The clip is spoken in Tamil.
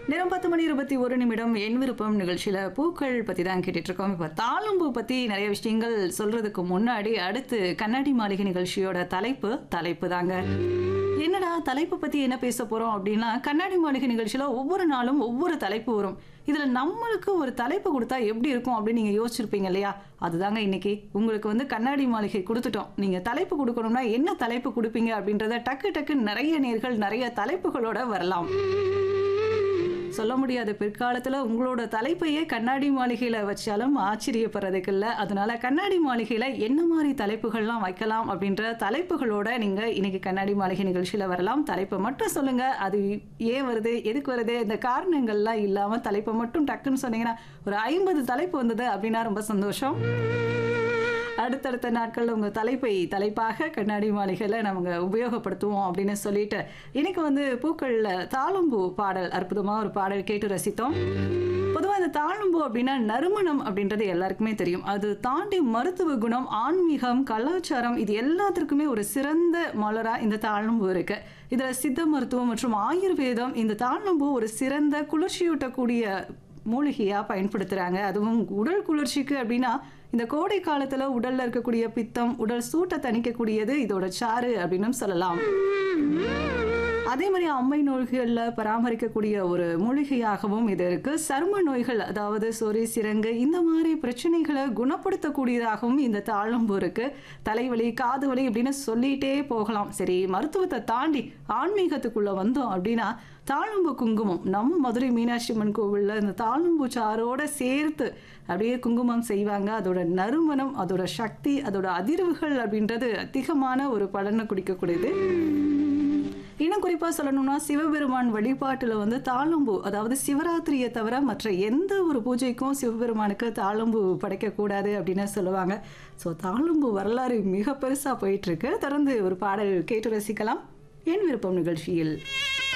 நேரம் பத்து மணி இருபத்தி ஒரு நிமிடம் என் விருப்பம் நிகழ்ச்சியில பூக்கள் பத்தி தான் கேட்டுட்டு இருக்கோம் இப்ப தாளம்பூ பத்தி நிறைய விஷயங்கள் சொல்றதுக்கு முன்னாடி அடுத்து கண்ணாடி மாளிகை நிகழ்ச்சியோட தலைப்பு தலைப்பு தாங்க என்னடா தலைப்பு பத்தி என்ன பேச போறோம் அப்படின்னா கண்ணாடி மாளிகை நிகழ்ச்சியில ஒவ்வொரு நாளும் ஒவ்வொரு தலைப்பு வரும் இதுல நம்மளுக்கு ஒரு தலைப்பு கொடுத்தா எப்படி இருக்கும் அப்படின்னு நீங்க யோசிச்சிருப்பீங்க இல்லையா அதுதாங்க இன்னைக்கு உங்களுக்கு வந்து கண்ணாடி மாளிகை கொடுத்துட்டோம் நீங்க தலைப்பு கொடுக்கணும்னா என்ன தலைப்பு கொடுப்பீங்க அப்படின்றத டக்கு டக்கு நிறைய நேர்கள் நிறைய தலைப்புகளோட வரலாம் சொல்ல முடியாது பிற்காலத்துல உங்களோட தலைப்பையே கண்ணாடி மாளிகையில வச்சாலும் ஆச்சரியப்படுறதுக்கு இல்ல அதனால கண்ணாடி மாளிகையில என்ன மாதிரி தலைப்புகள்லாம் வைக்கலாம் அப்படின்ற தலைப்புகளோட நீங்க இன்னைக்கு கண்ணாடி மாளிகை நிகழ்ச்சியில வரலாம் தலைப்பை மட்டும் சொல்லுங்க அது ஏன் வருது எதுக்கு வருது இந்த காரணங்கள்லாம் இல்லாம தலைப்பை மட்டும் டக்குன்னு சொன்னீங்கன்னா ஒரு ஐம்பது தலைப்பு வந்தது அப்படின்னா ரொம்ப சந்தோஷம் அடுத்தடுத்த நாட்களில் உங்கள் தலைப்பை தலைப்பாக கண்ணாடி மாளிகையில் நம்ம உபயோகப்படுத்துவோம் அப்படின்னு சொல்லிட்டு இன்னைக்கு வந்து பூக்களில் தாளம்பூ பாடல் அற்புதமாக ஒரு பாடல் கேட்டு ரசித்தோம் பொதுவாக இந்த தாழம்பூ அப்படின்னா நறுமணம் அப்படின்றது எல்லாருக்குமே தெரியும் அது தாண்டி மருத்துவ குணம் ஆன்மீகம் கலாச்சாரம் இது எல்லாத்திற்குமே ஒரு சிறந்த மலராக இந்த தாழம்பூ இருக்கு இதில் சித்த மருத்துவம் மற்றும் ஆயுர்வேதம் இந்த தாழம்பூ ஒரு சிறந்த குளிர்ச்சியூட்டக்கூடிய மூலிகையாக பயன்படுத்துகிறாங்க அதுவும் உடல் குளிர்ச்சிக்கு அப்படின்னா இந்த கோடை காலத்தில் உடலில் இருக்கக்கூடிய பித்தம் உடல் சூட்டை தணிக்கக்கூடியது இதோட சாறு அப்படின்னு சொல்லலாம் அதே மாதிரி அம்மை நோய்களில் பராமரிக்கக்கூடிய ஒரு மூலிகையாகவும் இது இருக்கு சரும நோய்கள் அதாவது சொறி சிரங்கு இந்த மாதிரி பிரச்சனைகளை குணப்படுத்தக்கூடியதாகவும் இந்த தாழம்பு இருக்கு தலைவலி காது வலி அப்படின்னு சொல்லிட்டே போகலாம் சரி மருத்துவத்தை தாண்டி ஆன்மீகத்துக்குள்ள வந்தோம் அப்படின்னா தாழம்பு குங்குமம் நம்ம மதுரை மீனாட்சி அம்மன் கோவிலில் இந்த தாழம்பு சாரோட சேர்த்து அப்படியே குங்குமம் செய்வாங்க அதோட நறுமணம் அதோட சக்தி அதோட அதிர்வுகள் அப்படின்றது அதிகமான ஒரு பலனை குடிக்கக்கூடியது இன்னும் குறிப்பாக சொல்லணும்னா சிவபெருமான் வழிபாட்டில் வந்து தாளம்பூ அதாவது சிவராத்திரியை தவிர மற்ற எந்த ஒரு பூஜைக்கும் சிவபெருமானுக்கு தாளம்பூ படைக்கக்கூடாது அப்படின்னு சொல்லுவாங்க ஸோ தாளம்பூ வரலாறு மிக பெருசாக போயிட்டுருக்கு தொடர்ந்து ஒரு பாடல் கேட்டு ரசிக்கலாம் என் விருப்பம் நிகழ்ச்சியில்